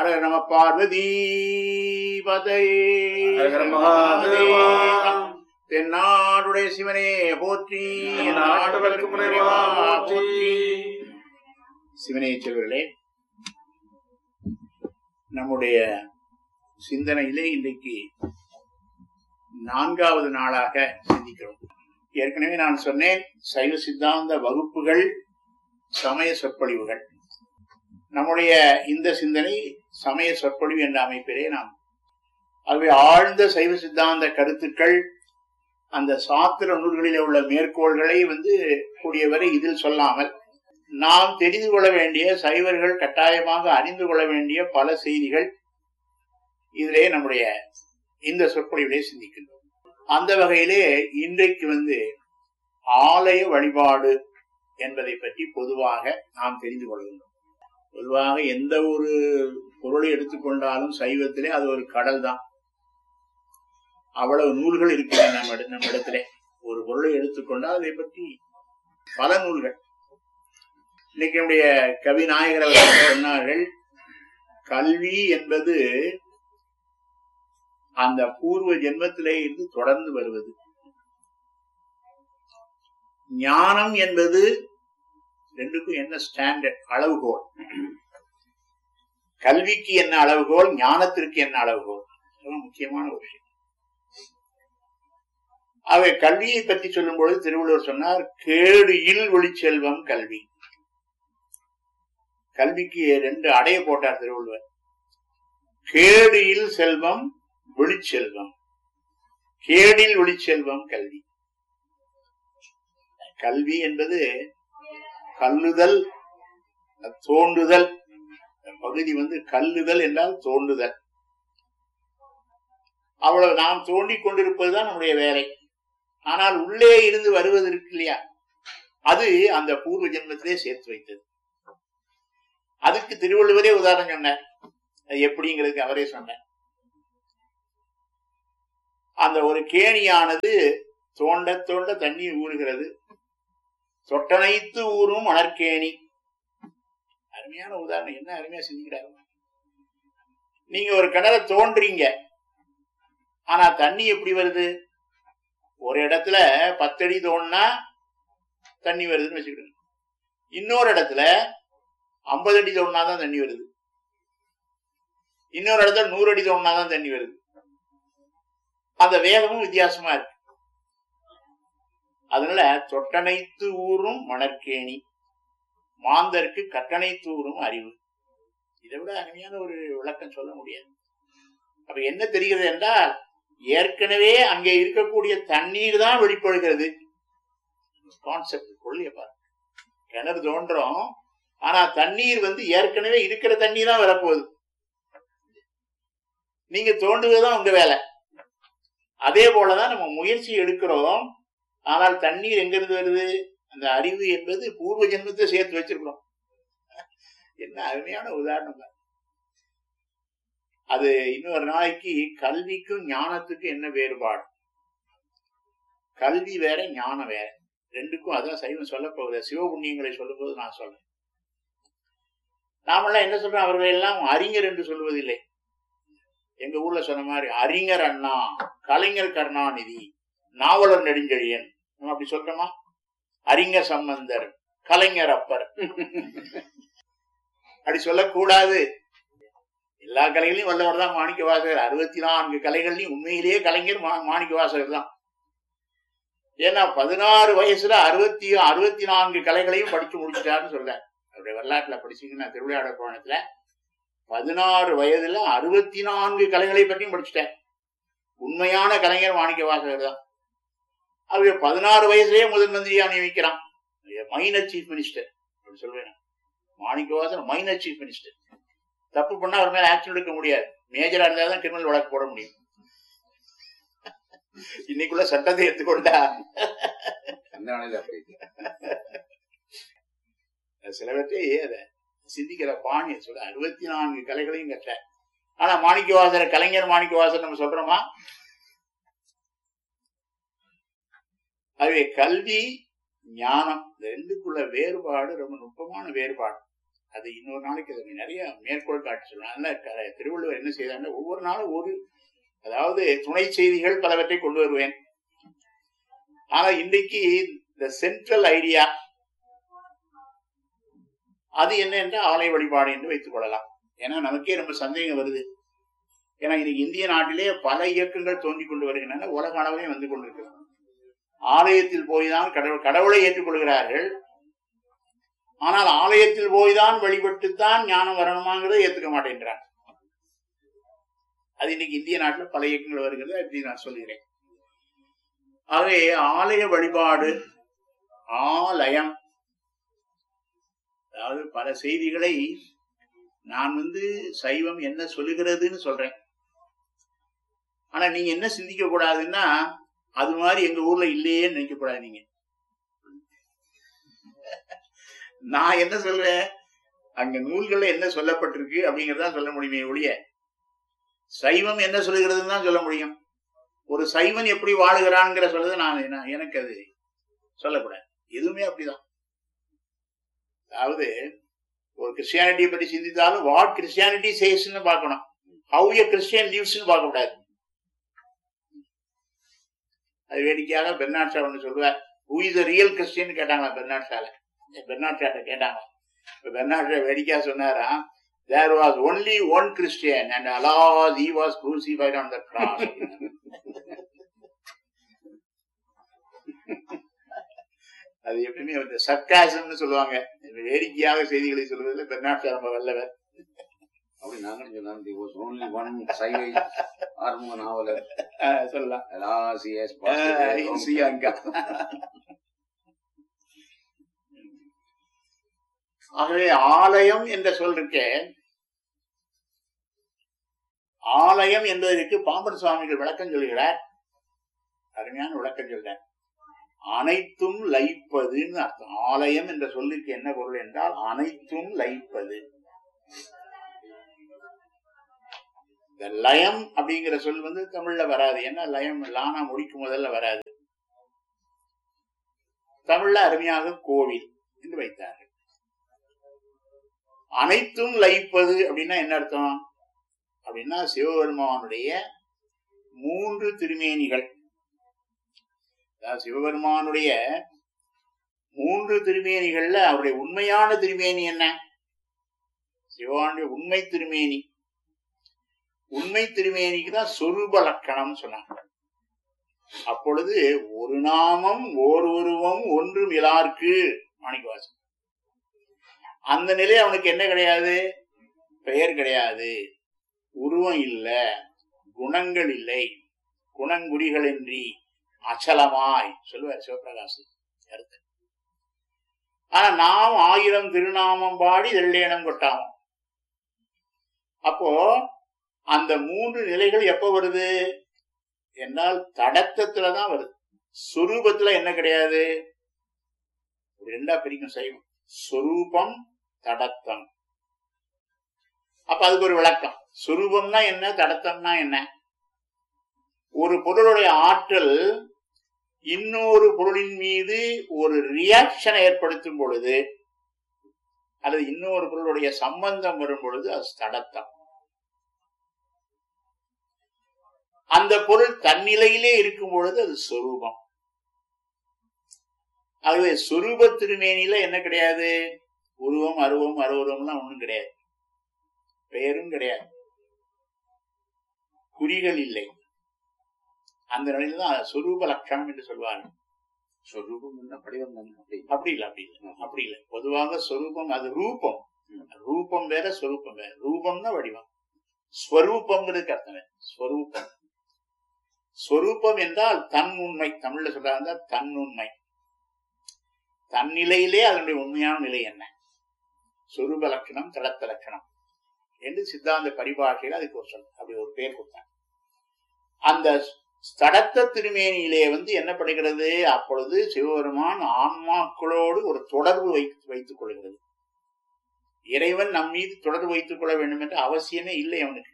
ஹர நம பார்வதி பதையே ஹர மகாதேவா. தென்னாடுடைய சிவனே போற்றி நாட்டவர்க்கும் இறைவா போற்றி. சிவனே செல்வர்களே நம்முடைய சிந்தனையிலே இன்றைக்கு நான்காவது நாளாக சிந்திக்கிறோம் ஏற்கனவே நான் சொன்னேன் சைவ சித்தாந்த வகுப்புகள் சமய சொற்பொழிவுகள் நம்முடைய இந்த சிந்தனை சமய சொற்பொழிவு என்ற அமைப்பிலே நாம் ஆகவே ஆழ்ந்த சைவ சித்தாந்த கருத்துக்கள் அந்த சாத்திர நூல்களிலே உள்ள மேற்கோள்களை வந்து கூடியவரை இதில் சொல்லாமல் நாம் தெரிந்து கொள்ள வேண்டிய சைவர்கள் கட்டாயமாக அறிந்து கொள்ள வேண்டிய பல செய்திகள் இதிலே நம்முடைய இந்த சொற்பொழிவிலே சிந்திக்கின்றோம் அந்த வகையிலே இன்றைக்கு வந்து ஆலய வழிபாடு என்பதை பற்றி பொதுவாக நாம் தெரிந்து கொள்கின்றோம் பொதுவாக எந்த ஒரு பொருளை எடுத்துக்கொண்டாலும் சைவத்திலே அது ஒரு கடல் தான் அவ்வளவு நூல்கள் இருக்கிறது நம்ம நம்ம இடத்துல ஒரு பொருளை எடுத்துக்கொண்டால் அதை பற்றி பல நூல்கள் இன்னைக்கு நம்முடைய கவிநாயகர் அவர்கள் சொன்னார்கள் கல்வி என்பது அந்த பூர்வ ஜென்மத்திலே இருந்து தொடர்ந்து வருவது ஞானம் என்பது ரெண்டுக்கும் என்ன ஸ்டாண்டர்ட் அளவுகோல் கல்விக்கு என்ன அளவுகோல் ஞானத்திற்கு என்ன அளவுகோல் ரொம்ப முக்கியமான ஒரு விஷயம் அவை கல்வியை பற்றி சொல்லும் பொழுது திருவள்ளுவர் சொன்னார் கேடு இல் ஒளிச்செல்வம் கல்வி கல்விக்கு ரெண்டு அடைய போட்டார் திருவள்ளுவர் கேடு இல் செல்வம் ஒளிச்செல்வம் கேடில் ஒளிச்செல்வம் கல்வி கல்வி என்பது கல்லுதல் தோண்டுதல் பகுதி வந்து கல்லுதல் என்றால் தோண்டுதல் அவ்வளவு நாம் தோண்டிக் கொண்டிருப்பதுதான் நம்முடைய வேலை ஆனால் உள்ளே இருந்து வருவது இருக்கு இல்லையா அது அந்த பூர்வ ஜென்மத்திலே சேர்த்து வைத்தது அதுக்கு திருவள்ளுவரே உதாரணம் சொன்னார் அது எப்படிங்கிறதுக்கு அவரே சொன்னார் அந்த ஒரு கேணியானது தோண்ட தோண்ட தண்ணீர் ஊறுகிறது சொட்டனைத்து ஊறும் மணற்கேணி அருமையான உதாரணம் என்ன அருமையா சிந்திக்கிறாரு நீங்க ஒரு கிணற தோன்றீங்க ஆனா தண்ணி எப்படி வருது ஒரு இடத்துல பத்தடி தோணுனா தண்ணி வருதுன்னு வச்சுக்கிடுங்க இன்னொரு இடத்துல ஐம்பது அடி தோணுனாதான் தண்ணி வருது இன்னொரு இடத்துல நூறு அடி தோணுனாதான் தண்ணி வருது அந்த வேகமும் வித்தியாசமா இருக்கு அதனால தொட்டனைத்து ஊறும் மணற்கேணி மாந்தருக்கு கட்டணைத்து ஊறும் அறிவு இதை விட அருமையான ஒரு விளக்கம் சொல்ல முடியாது அப்ப என்ன தெரிகிறது என்றால் ஏற்கனவே அங்கே இருக்கக்கூடிய தண்ணீர் தான் வெளிப்படுகிறது கான்செப்ட் கொள்ளைய பாருங்க கிணறு தோன்றும் ஆனா தண்ணீர் வந்து ஏற்கனவே இருக்கிற தண்ணி தான் வரப்போகுது நீங்க தோண்டுவதுதான் உங்க வேலை அதே போலதான் நம்ம முயற்சி எடுக்கிறோம் ஆனால் தண்ணீர் எங்கிருந்து வருது அந்த அறிவு என்பது பூர்வ ஜென்மத்தை சேர்த்து வச்சிருக்கிறோம் என்ன அருமையான உதாரணம் பாரு. அது இன்னொரு நாளைக்கு கல்விக்கும் ஞானத்துக்கும் என்ன வேறுபாடு கல்வி வேற ஞானம் வேற ரெண்டுக்கும் அதான் சைவம் சொல்ல போகுது சிவபுண்ணியங்களை சொல்லும் போது நான் சொல்றேன் நாமெல்லாம் என்ன சொல்றோம் அவர்கள் எல்லாம் அறிஞர் என்று சொல்வதில்லை எங்க ஊர்ல சொன்ன மாதிரி அறிஞர் அண்ணா கலைஞர் கருணாநிதி நாவலர் நெடுஞ்செழியன் நம்ம அப்படி சொல்றோமா அறிஞர் சம்பந்தர் கலைஞர் அப்பர் அப்படி சொல்லக்கூடாது எல்லா கலைகளையும் வல்லவர் தான் மாணிக்க வாசகர் அறுபத்தி நான்கு கலைகள்லையும் உண்மையிலேயே கலைஞர் மா- மாணிக்க வாசகர் தான் ஏன்னா பதினாறு வயசுல அறுபத்தி அறுபத்தி நான்கு கலைகளையும் படிச்சு முடிச்சிட்டாருன்னு சொல்ல அவருடைய வரலாற்றுல படிச்சீங்கன்னா திருவிளையாடல் புராணத்துல பதினாறு வயதுல அறுபத்தி நான்கு கலைகளை பற்றியும் படிச்சுட்டேன் உண்மையான கலைஞர் மாணிக்க வாசகர் தான் அவங்க பதினாறு வயசுலயே முதல் மந்திரியா நியமிக்கிறான் மைனர் சீஃப் மினிஸ்டர் அப்படி சொல்லுவேன் மாணிக்க வாசகர் மைனர் சீஃப் மினிஸ்டர் தப்பு பண்ணா அவர் மேல ஆக்ஷன் எடுக்க முடியாது மேஜரா இருந்தா தான் கிரிமினல் வழக்கு போட முடியும் இன்னைக்குள்ள சட்டத்தை எடுத்துக்கொண்டா அந்த வேலையில அப்படி சிலவற்றை அத சிந்திக்கிற பாணி சொல்ல அறுபத்தி நான்கு கலைகளையும் கற்ற ஆனா மாணிக்கவாசர் கலைஞர் மாணிக்கவாசர் நம்ம சொல்றோமா ஆகவே கல்வி ஞானம் இந்த ரெண்டுக்குள்ள வேறுபாடு ரொம்ப நுட்பமான வேறுபாடு அது இன்னொரு நாளைக்கு அது நிறைய மேற்கோள் காட்டி சொல்லலாம் அதனால க- திருவள்ளுவர் என்ன செய்தாங்க ஒவ்வொரு நாளும் ஒரு அதாவது துணை செய்திகள் பலவற்றை கொண்டு வருவேன் ஆனா இன்றைக்கு இந்த சென்ட்ரல் ஐடியா அது என்ன என்றால் ஆலய வழிபாடு என்று வைத்துக் கொள்ளலாம் ஏன்னா நமக்கே ரொம்ப சந்தேகம் வருது ஏன்னா இன்னைக்கு இந்திய நாட்டிலே பல இயக்கங்கள் தோன்றி கொண்டு வருகின்றன உலக அளவிலே வந்து கொண்டிருக்கிறது ஆலயத்தில் போய்தான் கடவுள் கடவுளை ஏற்றுக்கொள்கிறார்கள் ஆனால் ஆலயத்தில் போய்தான் வழிபட்டுத்தான் ஞானம் வரணுமாங்கிறத ஏத்துக்க மாட்டேன்றார் அது இன்னைக்கு இந்திய நாட்டில் பல இயக்கங்கள் வருகிறது அப்படி நான் சொல்கிறேன் ஆகவே ஆலய வழிபாடு ஆலயம் அதாவது பல செய்திகளை நான் வந்து சைவம் என்ன சொல்லுகிறதுன்னு சொல்றேன் ஆனா நீங்க என்ன சிந்திக்க கூடாதுன்னா அது மாதிரி எங்க ஊர்ல இல்லையேன்னு நினைக்க கூடாது நீங்க நான் என்ன சொல்றேன் அங்க நூல்கள்ல என்ன சொல்லப்பட்டிருக்கு அப்படிங்கறத சொல்ல முடியுமே ஒழிய சைவம் என்ன சொல்லுகிறதுன்னு தான் சொல்ல முடியும் ஒரு சைவன் எப்படி வாழுகிறான்ங்கிற சொல்றது நான் என்ன- எனக்கு அது சொல்லக்கூடாது எதுவுமே அப்படிதான் அதாவது ஒரு கிறிஸ்டியானிட்டியை பத்தி சிந்தித்தாலும் வாட் கிறிஸ்டியானிட்டி சேஸ்ன்னு பார்க்கணும் ஹவு எ கிறிஸ்டியன் லிவ்ஸ்னு பார்க்க கூடாது அது வேடிக்கையாக பெர்னாட் ஷா ஒன்று சொல்லுவார் who is a real Christian கேட்டாங்களா பெர்னாட் ஷால பெர்னாட் ஷாட்ட கேட்டாங்க இப்ப பெர்னாட் ஷா வேடிக்கையா சொன்னாரா there was only one Christian and alas he was crucified on the cross அது எப்பயுமே வந்து சர்க்காசம்னு சொல்லுவாங்க வேடிக்கையாக செய்திகளை சொல்வதில் பெர்னாட் ஷா ரொம்ப வல்லவர் அப்படி நாங்களும் சொன்னாங்க தி வாஸ் ஓன்லி ஒன் சைவை ஆறுமுக நாவலர் ஆஹ் சொல்லலாம் எலாசிஎஸ் ஆஹ் ஸ்ரீலங்கா ஆகவே ஆலயம் என்ற சொல் இருக்கே ஆலயம் என்பதற்கு பாம்பன் சுவாமிகள் விளக்கம் சொல்கிறார் அருமையான விளக்கம் சொல்றார் அனைத்தும் லயிப்பதுன்னு அர்த்தம் ஆலயம் என்ற சொல்லுக்கு என்ன பொருள் என்றால் அனைத்தும் லயிப்பது இந்த லயம் அப்படிங்கிற சொல் வந்து தமிழ்ல வராது ஏன்னா லயம் லானா முடிக்கும் முதல்ல வராது தமிழ்ல அருமையாக கோவில் என்று வைத்தார்கள் அனைத்தும் லயிப்பது அப்படின்னா என்ன அர்த்தம் அப்படின்னா சிவபெருமானுடைய மூன்று திருமேனிகள் அதாவது சிவபெருமானுடைய மூன்று திருமேனிகள்ல அவருடைய உண்மையான திருமேனி என்ன சிவபானுடைய உண்மை திருமேனி உண்மை திருமேனிக்கு தான் சொரூப லக்கணம் சொன்னாங்க அப்பொழுது ஒரு நாமம் ஓர் உருவம் ஒன்றும் இலார்க்கு மாணிக்கவாசன் அந்த நிலை அவனுக்கு என்ன கிடையாது பெயர் கிடையாது உருவம் இல்ல குணங்கள் இல்லை குணங்குடிகளின்றி அச்சலமாய் சொல்லுவார் சிவபிரகாசு கருத்து ஆனா நாம் ஆயிரம் திருநாமம் பாடி வெள்ளேனம் கொட்டாமம் அப்போ அந்த மூன்று நிலைகள் எப்ப வருது என்றால் தடத்தத்துலதான் வருது சுரூபத்துல என்ன கிடையாது ஒரு ரெண்டா பிரிக்கும் செய்வோம் சொரூபம் தடத்தம் அப்ப அதுக்கு ஒரு விளக்கம் சுரூபம்னா என்ன தடத்தம்னா என்ன ஒரு பொருளுடைய ஆற்றல் இன்னொரு பொருளின் மீது ஒரு ரியாக்ஷனை ஏற்படுத்தும் பொழுது அல்லது இன்னொரு பொருளுடைய சம்பந்தம் வரும் பொழுது அது தடத்தம் அந்த பொருள் தன்னிலையிலே இருக்கும் பொழுது அது சொரூபம் ஆகவே சொரூப திருமேனியில என்ன கிடையாது உருவம் அருவம் அருவரம்லாம் ஒண்ணும் கிடையாது பெயரும் கிடையாது குறிகள் இல்லை அந்த நிலையில தான் சொரூப லட்சணம் என்று சொல்வாங்க சொரூபம் என்ன படிவம் தானே அப்படி அப்படி இல்லை அப்படி இல்லை அப்படி இல்லை பொதுவாக சொரூபம் அது ரூபம் ரூபம் வேற சொரூபம் வேற ரூபம்னா வடிவம் ஸ்வரூபம்ங்கிறதுக்கு அர்த்தம் வேற. ஸ்வரூபம் ஸ்வரூபம் என்றால் தன் உண்மை தமிழ்ல சொல்றாங்க தன் உண்மை தன்னிலையிலே அதனுடைய உண்மையான நிலை என்ன சொரூப லட்சணம் தடத்த லட்சணம் என்று சித்தாந்த பரிபாஷையில் அதுக்கு ஒரு சொல் அப்படி ஒரு பேர் கொடுத்தாங்க அந்த தடத்த திருமேனியிலே வந்து என்ன பண்ணுகிறது அப்பொழுது சிவபெருமான் ஆன்மாக்களோடு ஒரு தொடர்பு வைத்து வைத்துக் கொள்கிறது இறைவன் நம் மீது தொடர்பு வைத்துக் கொள்ள வேண்டும் என்ற அவசியமே இல்லை அவனுக்கு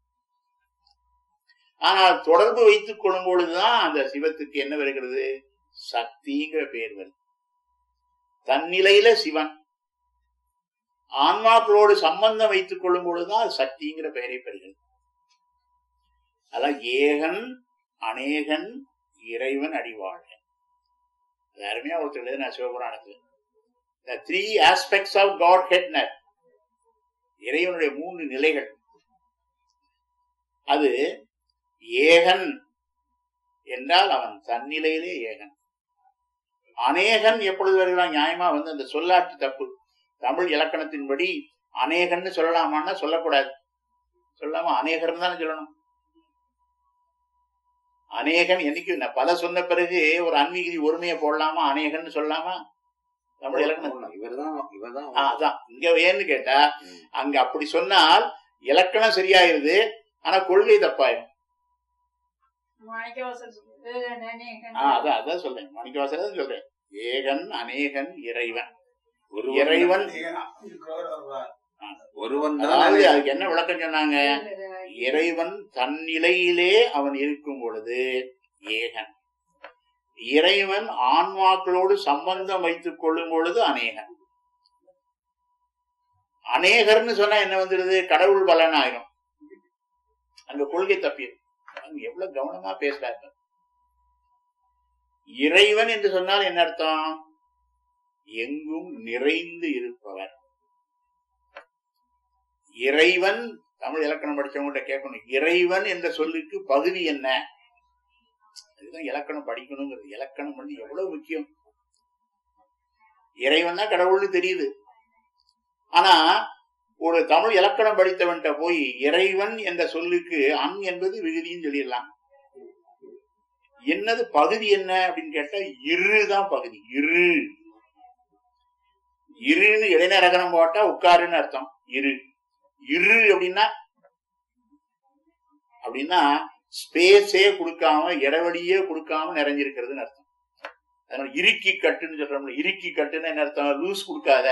ஆனால் தொடர்பு வைத்துக் கொள்ளும் பொழுதுதான் அந்த சிவத்துக்கு என்ன வருகிறது சக்திங்கிற பெயர் வருது தன்னிலையில சிவன் ஆன்மாக்களோடு சம்பந்தம் வைத்துக் கொள்ளும் பொழுதுதான் அது சக்திங்கிற பெயரை பெறுகிறது அதான் ஏகன் அநேகன் இறைவன் அடிவாழ அது அருமையா ஒருத்தர் எழுதின சிவபுராணத்துல the three aspects of God ஹெட்னர் இறைவனுடைய மூன்று நிலைகள் அது ஏகன் என்றால் அவன் தன்னிலையிலே ஏகன் அநேகன் எப்பொழுது வருகிறான் நியாயமா வந்து அந்த சொல்லாட்சி தப்பு தமிழ் இலக்கணத்தின்படி அநேகன்னு சொல்லலாமான்னா சொல்லக்கூடாது சொல்லாம அநேகர்னு தானே சொல்லணும் அநேகன் என்னைக்கு நான் பல சொன்ன பிறகு ஒரு அன்மீகதி ஒருமையை போடலாமா அநேகன்னு சொல்லலாமா தமிழ் இலக்கணம் இவர்தான் இவர்தான் ஆ, அதான் இங்க ஏன்னு கேட்டா அங்க அப்படி சொன்னால் இலக்கணம் சரியாயிருது ஆனா கொள்கை தப்பாயிரும் மாணிக்கவாசல் சொல்றது அநேகன். ஆ, அதான் அதான் சொல்றேன் மணிக்கவாசல தான் சொல்றேன் ஏகன் அநேகன் இறைவன் ஒருவன் இறைவன் ஒருவன் அதாவது தான் அதுக்கு என்ன விளக்கம் சொன்னாங்க இறைவன் தன்னிலையிலே அவன் இருக்கும் பொழுது ஏகன் இறைவன் ஆன்மாக்களோடு சம்பந்தம் வைத்துக் கொள்ளும் பொழுது அநேகன் அநேகர்னு சொன்னா என்ன வந்துடுது கடவுள் பலன் ஆயிரும் அங்க கொள்கை தப்பியது அங்க எவ்வளவு கவனமா பேசுறாரு இறைவன் என்று சொன்னால் என்ன அர்த்தம் எங்கும் நிறைந்து இருப்பவர் இறைவன் தமிழ் இலக்கணம் படிச்சவங்ககிட்ட கேட்கணும் இறைவன் என்ற சொல்லுக்கு பகுதி என்ன அதுதான் இலக்கணம் படிக்கணுங்கிறது இலக்கணம் வந்து எவ்வளவு முக்கியம் இறைவன் தான் கடவுள்னு தெரியுது ஆனா ஒரு தமிழ் இலக்கணம் படித்தவன்கிட்ட போய் இறைவன் என்ற சொல்லுக்கு அன் என்பது விகுதின்னு சொல்லிடலாம் என்னது பகுதி என்ன அப்படின்னு கேட்டா இரு தான் பகுதி இரு இருன்னு இடைநரகணம் போட்டா உட்காருன்னு அர்த்தம் இரு இரு அப்படின்னா அப்படின்னா ஸ்பேஸே கொடுக்காம இடைவெளியே கொடுக்காம நிறைஞ்சிருக்கிறதுன்னு அர்த்தம் அதனால இறுக்கி கட்டுன்னு சொல்றோம்ல இறுக்கி கட்டுன்னு என்ன அர்த்தம் லூஸ் கொடுக்காத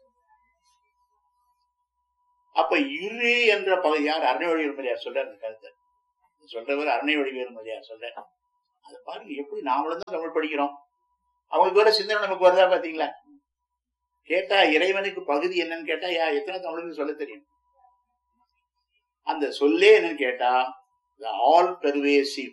அப்ப இரு என்ற பகுதி யார் அரணை வழிவேறுமதியார் சொல்றாரு இந்த கருத்தை சொல்றவர் அரணை வழிவேறுமதியார் சொல்றாரு அதை பாருங்க எப்படி நாமளும் தான் தமிழ் படிக்கிறோம் அவங்களுக்கு வர சிந்தனை நமக்கு வருதா பாத்தீங்களா கேட்டா இறைவனுக்கு பகுதி என்னன்னு கேட்டா யா எத்தனை தமிழுக்கு சொல்ல தெரியும் அந்த சொல்லே என்னன்னு கேட்டா ஆல் பெர்வேசிவ்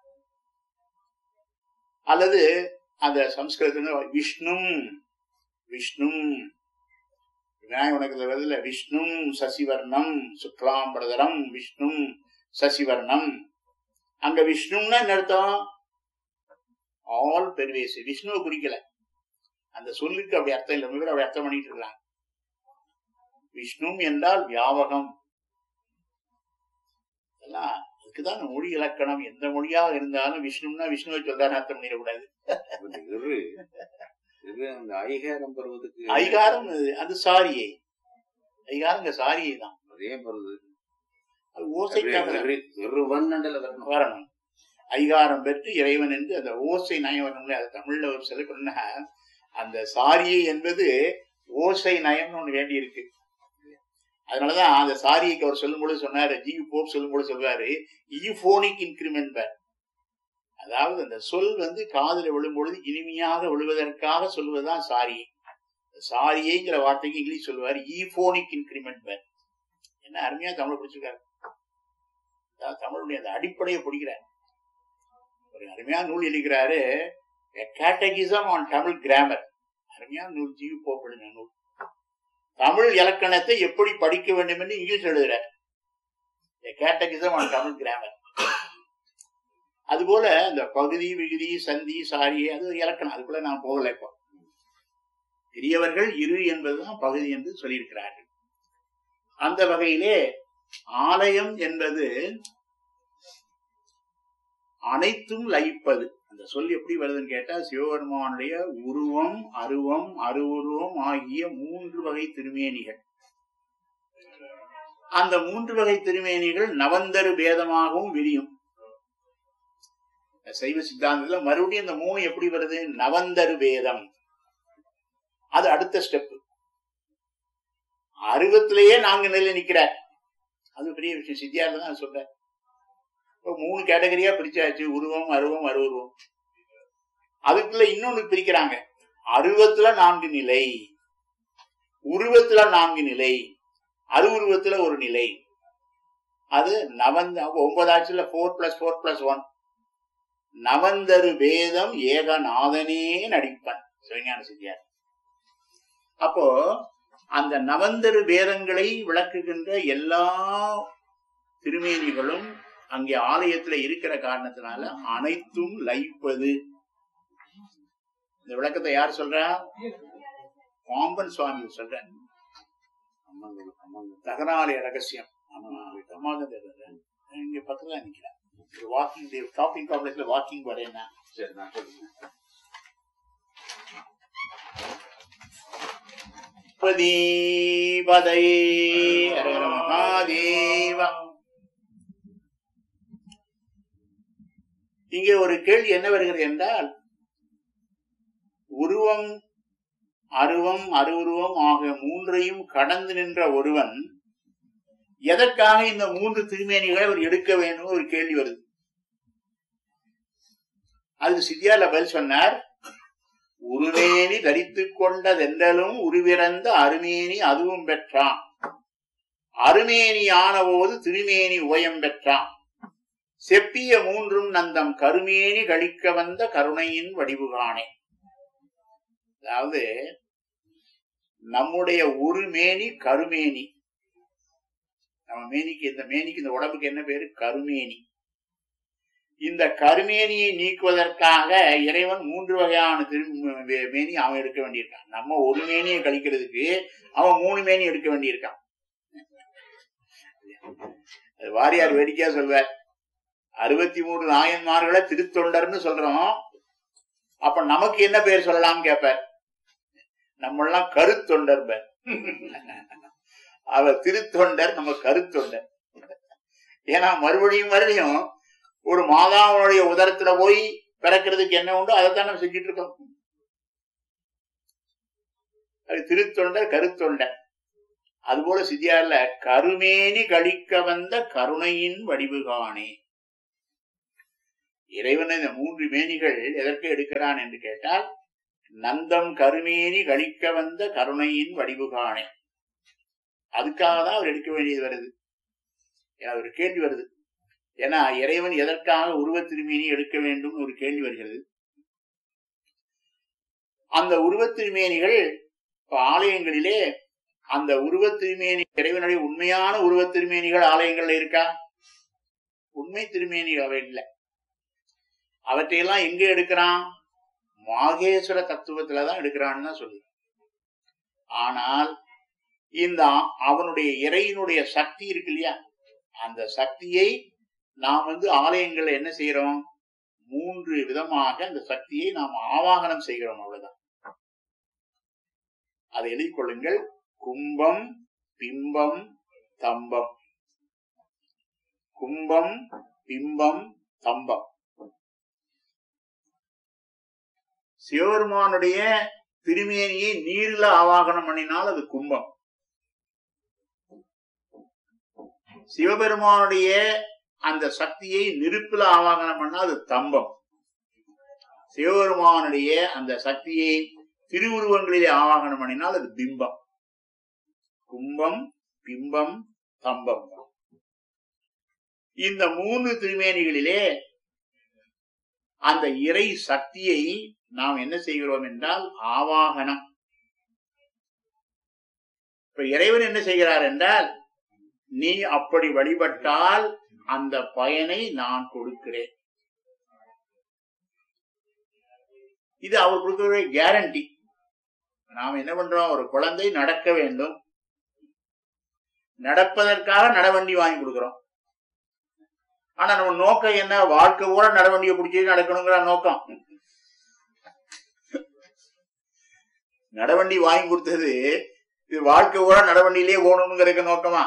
அல்லது அந்த சம்ஸ்கிருதத்துல விஷ்ணும் விஷ்ணும் விநாயக வணக்கத்துல வருதுல விஷ்ணும் சசிவர்ணம் சுக்லாம்பரதரம் விஷ்ணும் சசிவர்ணம் அங்க விஷ்ணும்னா என்ன அர்த்தம் ஆல் பெர்வேசி விஷ்ணுவை குறிக்கல அந்த சொல்லுக்கு அப்படி அர்த்தம் இல்லை பேர் அப்படி அர்த்தம் பண்ணிட்டு இருக்காங்க விஷ்ணு என்றால் வியாபகம் இதெல்லாம் அதுக்குதான் அந்த மொழி இலக்கணம் எந்த மொழியாக இருந்தாலும் விஷ்ணும்னா விஷ்ணுவை சொல்றாரு அர்த்தம் பண்ணிடக்கூடாது இரு இரு அந்த ஐகாரம் பெறுவதற்கு ஐகாரம் அது- அது சாரியை ஐகாரம் இங்க சாரியை தான் அதே பெறுவது அது ஓசைக்காக இருவன் அண்டல வரணும் வரணும் ஐகாரம் பெற்று இறைவன் என்று அந்த ஓசை நயம் வரணும்ல அது தமிழ்ல ஒரு சில பண்ண அந்த சாரியை என்பது ஓசை நயம்னு ஒண்ணு வேண்டி இருக்கு அதனாலதான் அந்த சாரிக்கு அவர் சொல்லும்போது சொன்னாரு ஜி போப் சொல்லும்போது சொல்றாரு ஈபோனிக் இன்கிரிமெண்ட் அதாவது அந்த சொல் வந்து காதுல விழும்பொழுது இனிமையாக விழுவதற்காக சொல்வதுதான் சாரி சாரியைங்கிற வார்த்தைக்கு இங்கிலீஷ் சொல்லுவாரு ஈபோனிக் இன்கிரிமெண்ட் என்ன அருமையா தமிழ் பிடிச்சிருக்காரு அதாவது தமிழுடைய அந்த அடிப்படையை பிடிக்கிறார் ஒரு அருமையான நூல் எழுதுகிறாரு கேட்டகிசம் ஆன் தமிழ் கிராமர் அருமையான நூல் ஜீவ் போப்படுன நூல் தமிழ் இலக்கணத்தை எப்படி படிக்க வேண்டும் என்று இங்கிலீஷ் எழுதுறார் கேட்டகிசம் ஆன் தமிழ் கிராமர் அதுபோல இந்த பகுதி விகுதி சந்தி சாரி அது ஒரு இலக்கணம் அதுக்குள்ள நான் போகல இப்போ பெரியவர்கள் இரு என்பதுதான் பகுதி என்று சொல்லியிருக்கிறார்கள் அந்த வகையிலே ஆலயம் என்பது அனைத்தும் லயிப்பது அந்த சொல் எப்படி வருதுன்னு கேட்டா சிவபெருமானுடைய உருவம் அருவம் அருவுருவம் ஆகிய மூன்று வகை திருமேனிகள் அந்த மூன்று வகை திருமேனிகள் நவந்தரு பேதமாகவும் விரியும் சைவ சித்தாந்தத்துல மறுபடியும் இந்த மூணு எப்படி வருது நவந்தரு பேதம் அது அடுத்த ஸ்டெப் அருவத்திலேயே நான்கு நிலை நிக்கிறார் அது பெரிய விஷயம் சித்தியார்ல தான் சொல்றேன் இப்போ மூணு கேட்டகரியா பிரிச்சாச்சு உருவம் அருவம் அருவுருவம் அதுக்குள்ள இன்னொன்னு பிரிக்கிறாங்க அருவத்துல நான்கு நிலை உருவத்துல நான்கு நிலை அது உருவத்துல ஒரு நிலை அது நவந்த ஒன்பதாச்சுல four plus four plus one நவந்தரு வேதம் ஏகநாதனே நடிப்பன் சிவஞான சித்தியார் அப்போ அந்த நவந்தரு வேதங்களை விளக்குகின்ற எல்லா திருமேனிகளும் அங்கே ஆலயத்துல இருக்கிற காரணத்தினால அனைத்தும் லயிப்பது இந்த விளக்கத்தை யார் சொல்றா பாம்பன் சுவாமி சொல்ற அம்மாங்க அம்மாங்க தகனாலய ரகசியம் ஆமா அம்மாதான் தெரியல. இங்க பக்கத்துல நிக்கிறேன் வாக்கிங் ஷாப்பிங் காம்ப்ளெக்ஸ்ல வாக்கிங் வரேன்னா சரி நான் சொல்லுங்க பதீபதை ஹர மகாதேவா இங்கே ஒரு கேள்வி என்ன வருகிறது என்றால் உருவம் அருவம் அருவுருவம் ஆகிய மூன்றையும் கடந்து நின்ற ஒருவன் எதற்காக இந்த மூன்று திருமேனிகளை அவர் எடுக்க வேண்டும் ஒரு கேள்வி வருது அதுக்கு சித்தியால பதில் சொன்னார் உருமேனி தரித்துக் கொண்டதென்றலும் உருவிறந்த அருமேனி அதுவும் பெற்றான் அருமேனி ஆனபோது திருமேனி உபயம் பெற்றான் செப்பிய மூன்றும் நந்தம் கருமேனி கழிக்க வந்த கருணையின் வடிவுகானே அதாவது நம்முடைய ஒரு மேனி கருமேனி நம்ம மேனிக்கு இந்த மேனிக்கு இந்த உடம்புக்கு என்ன பேரு கருமேனி இந்த கருமேனியை நீக்குவதற்காக இறைவன் மூன்று வகையான திரு மே- மேனி அவன் எடுக்க வேண்டியிருக்கான் நம்ம ஒரு மேனியை கழிக்கிறதுக்கு அவன் மூணு மேனி எடுக்க வேண்டியிருக்கான் அது வாரியார் வேடிக்கையா சொல்வார் அறுபத்தி மூணு நாயன்மார்களை திருத்தொண்டர்னு சொல்றோம் அப்ப நமக்கு என்ன பேர் சொல்லலாம் கேட்பார் நம்ம எல்லாம் கருத்தொண்டர் பேர் அவர் திருத்தொண்டர் நம்ம கருத்தொண்டர் ஏன்னா மறுபடியும் மறுபடியும் ஒரு மாதாவுடைய உதரத்துல போய் பிறக்கிறதுக்கு என்ன உண்டோ அதைத்தான் நம்ம செஞ்சுட்டு இருக்கோம் அது திருத்தொண்டர் கருத்தொண்டர் அதுபோல சித்தியார்ல கருமேனி கழிக்க வந்த கருணையின் வடிவுகானே இறைவன் இந்த மூன்று மேனிகள் எதற்கு எடுக்கிறான் என்று கேட்டால் நந்தம் கருமேனி கழிக்க வந்த கருணையின் வடிவுகானே அதுக்காக தான் அவர் எடுக்க வேண்டியது வருது ஏன்னா ஒரு கேள்வி வருது ஏன்னா இறைவன் எதற்காக உருவத் திருமேனி எடுக்க வேண்டும் ஒரு கேள்வி வருகிறது அந்த உருவத் திருமேனிகள் இப்ப ஆலயங்களிலே அந்த உருவத் திருமேனி இறைவனுடைய உண்மையான உருவத் திருமேனிகள் ஆலயங்கள்ல இருக்கா உண்மை திருமேனி அவை இல்லை அவற்றையெல்லாம் எங்க எடுக்கிறான் மாகேஸ்வர தத்துவத்துலதான் எடுக்கிறான்னு தான் சொல்லு ஆனால் இந்த அவனுடைய இறையினுடைய சக்தி இருக்கு இல்லையா அந்த சக்தியை நாம் வந்து ஆலயங்கள்ல என்ன செய்யறோம் மூன்று விதமாக அந்த சக்தியை நாம் ஆவாகனம் செய்கிறோம் அவ்வளவுதான் அதை எழுதிக் கொள்ளுங்கள் கும்பம் பிம்பம் தம்பம் கும்பம் பிம்பம் தம்பம் சிவபெருமானுடைய திருமேனியை நீரில ஆவாகனம் பண்ணினால் அது கும்பம் சிவபெருமானுடைய அந்த சக்தியை நெருப்புல ஆவாகனம் பண்ணா அது தம்பம் சிவபெருமானுடைய அந்த சக்தியை திருவுருவங்களிலே ஆவாகனம் பண்ணினால் அது பிம்பம் கும்பம் பிம்பம் தம்பம் இந்த மூன்று திருமேனிகளிலே அந்த இறை சக்தியை நாம் என்ன செய்கிறோம் என்றால் ஆவாகனம் இப்ப இறைவன் என்ன செய்கிறார் என்றால் நீ அப்படி வழிபட்டால் அந்த பயனை நான் கொடுக்கிறேன் இது அவர் கொடுக்கிற கேரண்டி நாம் என்ன பண்றோம் ஒரு குழந்தை நடக்க வேண்டும் நடப்பதற்காக நடவண்டி வாங்கி கொடுக்கிறோம் ஆனா நம்ம நோக்கம் என்ன வாழ்க்கை கூட நடவண்டியை பிடிச்சி நடக்கணுங்கிற நோக்கம் நடவண்டி வாங்கி கொடுத்தது இது வாழ்க்கை கூட நடவண்டியிலே போகணுங்கிறதுக்கு நோக்கமா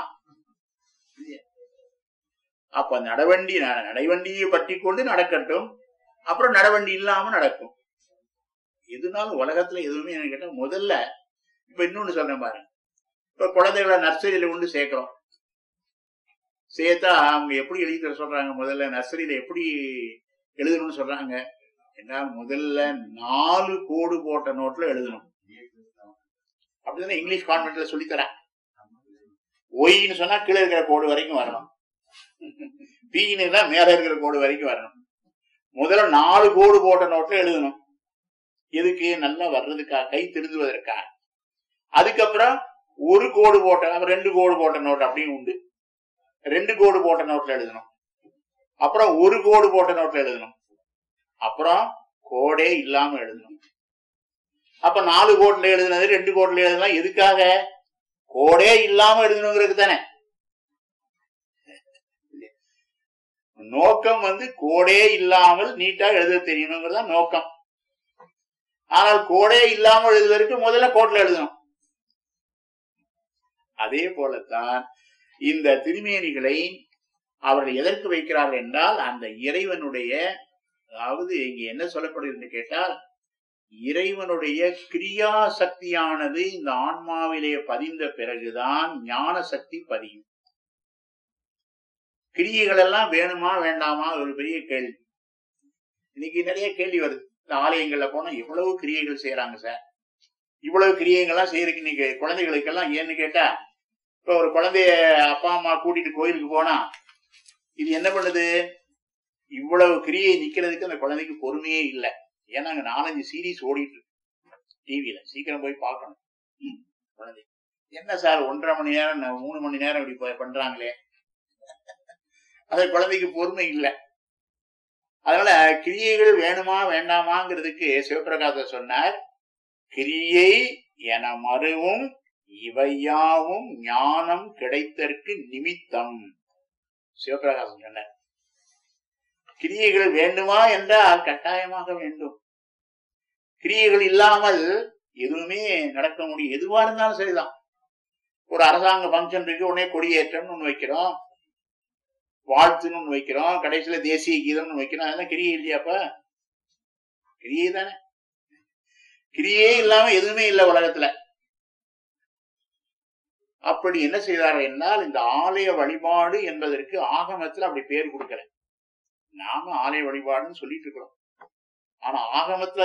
அப்ப நடவண்டி ந- நடைவண்டியை பற்றி கொண்டு நடக்கட்டும் அப்புறம் நடவண்டி இல்லாம நடக்கும் எதுனாலும் உலகத்துல எதுவுமே எனக்கு கேட்டா முதல்ல இப்ப இன்னொன்னு சொல்றேன் பாருங்க இப்ப குழந்தைகளை நர்சரியில கொண்டு சேர்க்கிறோம் சேர்த்தா அவங்க எப்படி எழுதி தர சொல்றாங்க முதல்ல நர்சரியில எப்படி எழுதணும்னு சொல்றாங்க என்றால் முதல்ல நாலு கோடு போட்ட நோட்ல எழுதணும் அப்படிதானே இங்கிலீஷ் கான்வென்ட்ல சொல்லித்தரேன் ஒய்ன்னு சொன்னா கீழே இருக்கிற கோடு வரைக்கும் வரணும் பீன்னு தான் மேல இருக்கிற கோடு வரைக்கும் வரணும் முதல்ல நாலு கோடு போட்ட நோட்ல எழுதணும் எதுக்கு நல்லா வர்றதுக்கா கை திருந்துவதற்கா அதுக்கப்புறம் ஒரு கோடு போட்ட அப்புறம் ரெண்டு கோடு போட்ட நோட் அப்படின்னு உண்டு ரெண்டு கோடு போட்ட நோட்ல எழுதணும் அப்புறம் ஒரு கோடு போட்ட நோட்ல எழுதணும் அப்புறம் கோடே இல்லாம எழுதணும் அப்ப நாலு கோட்ல எழுதுனது ரெண்டு கோட்ல எழுதலாம் எதுக்காக கோடே இல்லாம எழுதணுங்கிறது தானே நோக்கம் வந்து கோடே இல்லாமல் நீட்டா எழுத தெரியணுங்கிறது தான் நோக்கம் ஆனால் கோடே இல்லாமல் எழுதுவதற்கு முதல்ல கோட்ல எழுதணும் அதே போலத்தான் இந்த திருமேனிகளை அவர்கள் எதற்கு வைக்கிறார்கள் என்றால் அந்த இறைவனுடைய அதாவது இங்க என்ன சொல்லப்படுகிறது என்று கேட்டால் இறைவனுடைய கிரியா சக்தியானது இந்த ஆன்மாவிலே பதிந்த பிறகுதான் ஞான சக்தி பதியும் கிரியைகள் எல்லாம் வேணுமா வேண்டாமா ஒரு பெரிய கேள்வி இன்னைக்கு நிறைய கேள்வி வருது இந்த ஆலயங்கள்ல போனா எவ்வளவு கிரியைகள் செய்யறாங்க சார் இவ்வளவு கிரியைகள்லாம் செய்யறதுக்கு இன்னைக்கு குழந்தைகளுக்கெல்லாம் ஏன்னு கேட்டா இப்ப ஒரு குழந்தைய அப்பா அம்மா கூட்டிட்டு கோயிலுக்கு போனா இது என்ன பண்ணுது இவ்வளவு கிரியை நிக்கிறதுக்கு அந்த குழந்தைக்கு பொறுமையே இல்லை ஏன்னா அங்க நாலஞ்சு சீரீஸ் ஓடிட்டு இருக்கு டிவியில சீக்கிரம் போய் பார்க்கணும் ம், குழந்தை என்ன சார் ஒன்றரை மணி நேரம் ந- மூணு மணி நேரம் இப்படி ப- பண்றாங்களே அது குழந்தைக்கு பொறுமை இல்லை அதனால கிரியைகள் வேணுமா வேண்டாமாங்கிறதுக்கு சிவபிரகாசர் சொன்னார் கிரியை என மறுவும் இவையாவும் ஞானம் கிடைத்தற்கு நிமித்தம் சிவபிரகாசம் சொன்னார் கிரியைகள் வேண்டுமா என்றால் கட்டாயமாக வேண்டும் கிரியைகள் இல்லாமல் எதுவுமே நடக்க முடியும் எதுவா இருந்தாலும் சரிதான் ஒரு அரசாங்க ஃபங்க்ஷன் இருக்கு உடனே கொடியேற்றம்னு ஒண்ணு வைக்கிறோம் வாழ்த்துன்னு ஒண்ணு வைக்கிறோம் கடைசியில தேசிய கீதம்னு வைக்கிறோம் அதெல்லாம் கிரியை இல்லையாப்ப கிரியை தானே கிரியே இல்லாம எதுவுமே இல்லை உலகத்துல அப்படி என்ன செய்தார்கள் என்றால் இந்த ஆலய வழிபாடு என்பதற்கு ஆகமத்துல அப்படி பேர் கொடுக்கல நாம ஆலய வழிபாடுன்னு சொல்லிட்டு இருக்கிறோம் ஆனா ஆகமத்துல